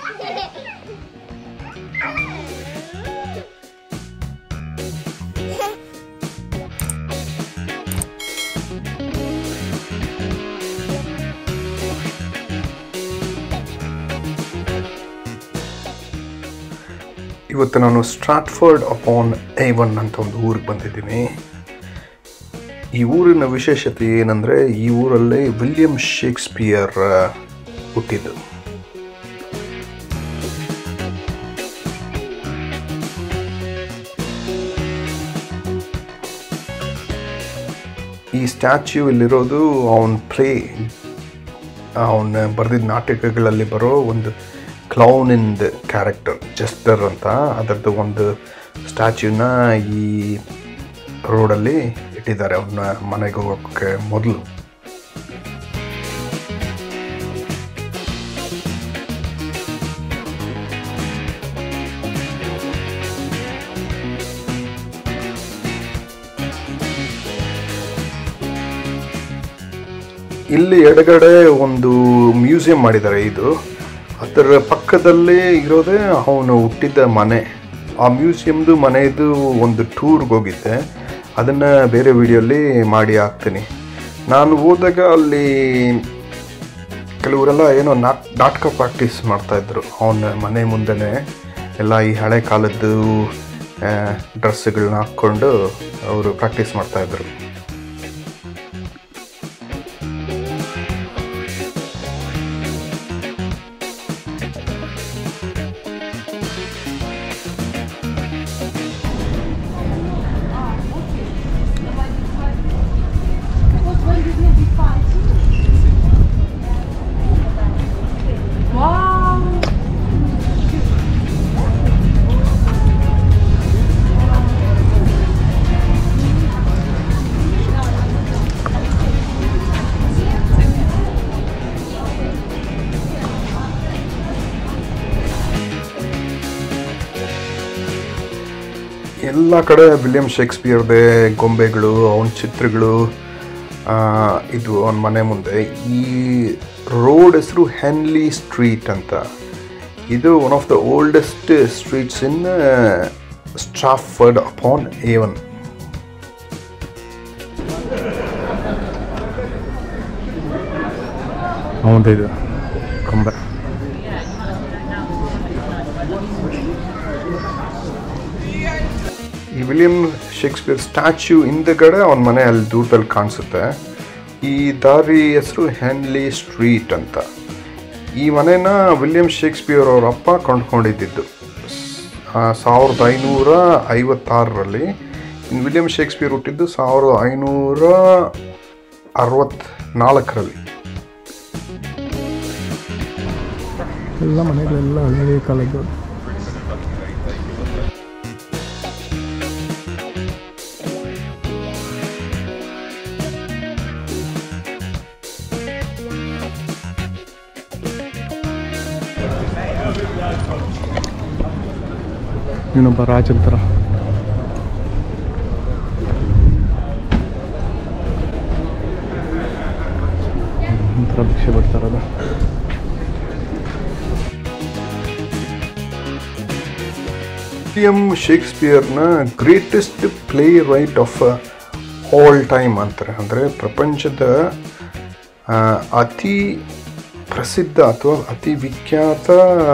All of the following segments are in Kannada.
ಇವತ್ತು ನಾನು ಸ್ಟ್ರಾಟ್ಫರ್ಡ್ ಅಪಾನ್ ಏವನ್ ಅಂತ ಒಂದು ಊರಿಗೆ ಬಂದಿದ್ದೀನಿ ಈ ಊರಿನ ವಿಶೇಷತೆ ಏನಂದರೆ ಈ ಊರಲ್ಲಿ ವಿಲಿಯಂ ಶೇಕ್ಸ್ಪಿಯರ್ ಆ, ಹುಟ್ಟಿದ್ದು ಈ ಸ್ಟ್ಯಾಚ್ಯೂ ಇಲ್ಲಿರೋದು ಅವನ ಪ್ಲೇ ಅವನ ಬರೆದಿದ್ದ ನಾಟಕಗಳಲ್ಲಿ ಬರೋ ಒಂದು ಕ್ಲೌನಿಂದ ಕ್ಯಾರೆಕ್ಟರ್ ಜಸ್ಟರ್ ಅಂತ ಅದರದ್ದು ಒಂದು ಸ್ಟ್ಯಾಚ್ಯೂನ ಈ ರೋಡಲ್ಲಿ ಇಟ್ಟಿದ್ದಾರೆ ಅವನ ಮನೆಗೆ ಹೋಗೋಕ್ಕೆ ಮೊದಲು ಇಲ್ಲಿ ಎಡಗಡೆ ಒಂದು ಮ್ಯೂಸಿಯಂ ಮಾಡಿದ್ದಾರೆ ಇದು ಅದರ ಪಕ್ಕದಲ್ಲೇ ಇರೋದೇ ಅವನು ಹುಟ್ಟಿದ ಮನೆ ಆ ಮ್ಯೂಸಿಯಮ್ದು ಮನೆಯದು ಒಂದು ಟೂರ್ಗೆ ಹೋಗಿದ್ದೆ ಅದನ್ನು ಬೇರೆ ವಿಡಿಯೋಲಿ ಮಾಡಿ ಹಾಕ್ತೀನಿ ನಾನು ಹೋದಾಗ ಅಲ್ಲಿ ಕೆಲವರೆಲ್ಲ ಏನೋ ನಾಟ್ ನಾಟಕ ಪ್ರಾಕ್ಟೀಸ್ ಮಾಡ್ತಾಯಿದ್ರು ಅವನ ಮನೆ ಮುಂದೆನೇ ಎಲ್ಲ ಈ ಹಳೆ ಕಾಲದ್ದು ಡ್ರೆಸ್ಗಳನ್ನ ಹಾಕ್ಕೊಂಡು ಅವರು ಪ್ರಾಕ್ಟೀಸ್ ಮಾಡ್ತಾಯಿದ್ರು Wow! ಎಲ್ಲ ಕಡೆ ವಿಲಿಯಂ ಶೇಕ್ಸ್ಪಿಯರ್ದೇ ಗೊಂಬೆಗಳು ಅವನ ಚಿತ್ರಗಳು ಆ, ಇದು ಅವನ ಮನೆ ಮುಂದೆ ಈ ರೋಡ್ ಹೆಸರು ಹೆನ್ಲಿ ಸ್ಟ್ರೀಟ್ ಅಂತ ಇದು one of the oldest streets in Stratford upon Avon ಅವನದು ಇದು ಕೊಂಬೆ ಈ ವಿಲಿಯಂ ಶೇಕ್ಸ್ಪಿಯರ್ ಸ್ಟ್ಯಾಚ್ಯೂ ಹಿಂದೆಗಡೆ ಅವನ ಮನೆ ಅಲ್ಲಿ ದೂರದಲ್ಲಿ ಕಾಣಿಸುತ್ತೆ ಈ ದಾರಿ ಹೆಸರು ಹೆನ್ಲಿ ಸ್ಟ್ರೀಟ್ ಅಂತ ಈ ಮನೆನ ವಿಲಿಯಂ ಶೇಕ್ಸ್ಪಿಯರ್ ಅವ್ರ ಅಪ್ಪ ಕೊಂಡ್ಕೊಂಡಿದ್ದು ಸಾವಿರದ ಐನೂರ ಐವತ್ತಾರರಲ್ಲಿ ಇನ್ನು ವಿಲಿಯಂ ಶೇಕ್ಸ್ಪಿಯರ್ ಹುಟ್ಟಿದ್ದು ಸಾವಿರದ ಐನೂರ ಅರವತ್ನಾಲ್ಕರಲ್ಲಿ ಎಲ್ಲ ಮನೆಗಳೆಲ್ಲ ಹಳೆ ಕಾಲದ್ದು ಇನ್ನೊಬ್ಬ ರಾಜಂತರ ಒಂಥರ ಭಿಕ್ಷೆ ಬಿಡ್ತಾ ಇರೋದು ವಿಲಿಯಂ ಶೇಕ್ಸ್ಪಿಯರ್ನ greatest playwright of all time ಅಂತಾರೆ ಅಂದರೆ ಪ್ರಪಂಚದ ಆ, ಅತಿ ಪ್ರಸಿದ್ಧ ಅಥವಾ ಅತಿ ವಿಖ್ಯಾತ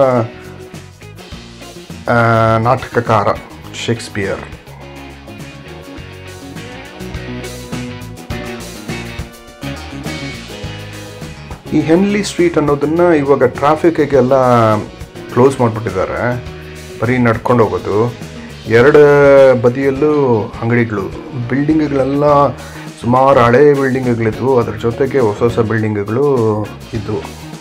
ಆ, ನಾಟಕಕಾರ ಶೇಕ್ಸ್ಪಿಯರ್ ಈ ಹೆನ್ಲಿ ಸ್ಟ್ರೀಟ್ ಅನ್ನೋದನ್ನ ಇವಾಗ ಟ್ರಾಫಿಕ್ಗೆಲ್ಲ ಕ್ಲೋಸ್ ಮಾಡಿಬಿಟ್ಟಿದ್ದಾರೆ ಬರೀ ನಡ್ಕೊಂಡು ಹೋಗೋದು ಎರಡು ಬದಿಯಲ್ಲೂ ಅಂಗಡಿಗಳು ಬಿಲ್ಡಿಂಗ್ಗಳೆಲ್ಲ ಸುಮಾರು ಹಳೆ ಬಿಲ್ಡಿಂಗ್ಗಳಿದ್ವು ಅದ್ರ ಜೊತೆಗೆ ಹೊಸ ಹೊಸ ಬಿಲ್ಡಿಂಗ್ಗಳು ಇದ್ವು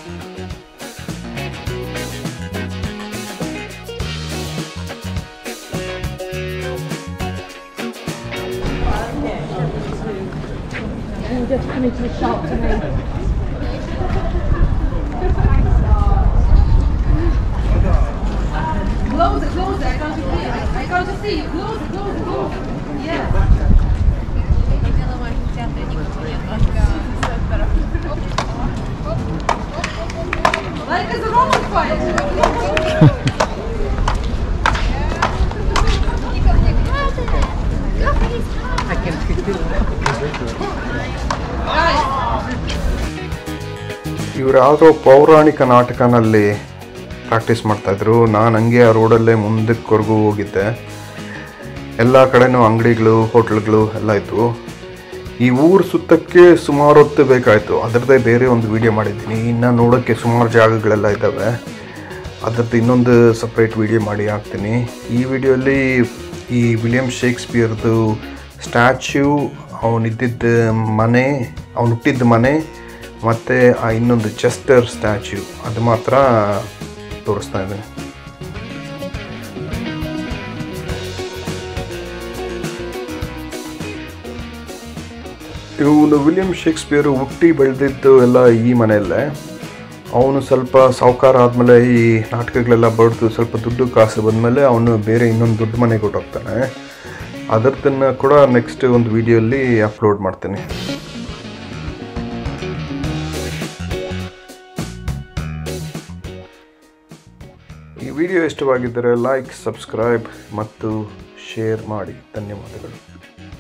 You just come into the shop to me. Close it, close it. I can't see. I, I can't see you. Close it, close it, close it. Yeah. Like it's a Roman ಇವ್ರು ಯಾವುದೋ ಪೌರಾಣಿಕ ನಾಟಕನಲ್ಲಿ ಪ್ರಾಕ್ಟೀಸ್ ಮಾಡ್ತಾಯಿದ್ರು ನಾನು ಹಂಗೆ ಆ ರೋಡಲ್ಲೇ ಮುಂದಕ್ಕೆವರೆಗೂ ಹೋಗಿದ್ದೆ ಎಲ್ಲ ಕಡೆನೂ ಅಂಗಡಿಗಳು ಹೋಟ್ಲ್ಗಳು ಎಲ್ಲ ಇತ್ತು ಈ ಊರು ಸುತ್ತಕ್ಕೆ ಸುಮಾರು ಹೊತ್ತು ಬೇಕಾಯಿತು ಅದರದ್ದೇ ಬೇರೆ ಒಂದು ವಿಡಿಯೋ ಮಾಡಿದ್ದೀನಿ ಇನ್ನು ನೋಡೋಕ್ಕೆ ಸುಮಾರು ಜಾಗಗಳೆಲ್ಲ ಇದ್ದಾವೆ ಅದರದ್ದು ಇನ್ನೊಂದು ಸಪ್ರೇಟ್ ವಿಡಿಯೋ ಮಾಡಿ ಹಾಕ್ತೀನಿ ಈ ವಿಡಿಯೋಲಿ ಈ ವಿಲಿಯಂ ಶೇಕ್ಸ್ಪಿಯರ್ದು ಸ್ಟ್ಯಾಚ್ಯೂ ಅವನಿದ್ದಿದ್ದ ಮನೆ ಅವನು ಹುಟ್ಟಿದ್ದ ಮನೆ ಮತ್ತು ಆ ಇನ್ನೊಂದು ಚೆಸ್ಟರ್ ಸ್ಟ್ಯಾಚ್ಯೂ ಅದು ಮಾತ್ರ ತೋರಿಸ್ತಾ ಇದ್ದೀನಿ ಇವನು ವಿಲಿಯಂ ಶೇಕ್ಸ್ಪಿಯರ್ ಹುಟ್ಟಿ ಬೆಳೆದಿದ್ದು ಎಲ್ಲ ಈ ಮನೆಯಲ್ಲೇ ಅವನು ಸ್ವಲ್ಪ ಸಾಹುಕಾರ ಆದಮೇಲೆ ಈ ನಾಟಕಗಳೆಲ್ಲ ಬರೆದು ಸ್ವಲ್ಪ ದುಡ್ಡು ಕಾಸು ಬಂದಮೇಲೆ ಅವನು ಬೇರೆ ಇನ್ನೊಂದು ದೊಡ್ಡ ಮನೆಗೆ ಹೊಟ್ಟೋಗ್ತಾನೆ ಅದರದನ್ನು ಕೂಡ ನೆಕ್ಸ್ಟ್ ಒಂದು ವಿಡಿಯೋಲಿ ಅಪ್ಲೋಡ್ ಮಾಡ್ತೀನಿ ಈ ವಿಡಿಯೋ ಇಷ್ಟವಾಗಿದ್ದರೆ ಲೈಕ್ ಸಬ್ಸ್ಕ್ರೈಬ್ ಮತ್ತು ಶೇರ್ ಮಾಡಿ ಧನ್ಯವಾದಗಳು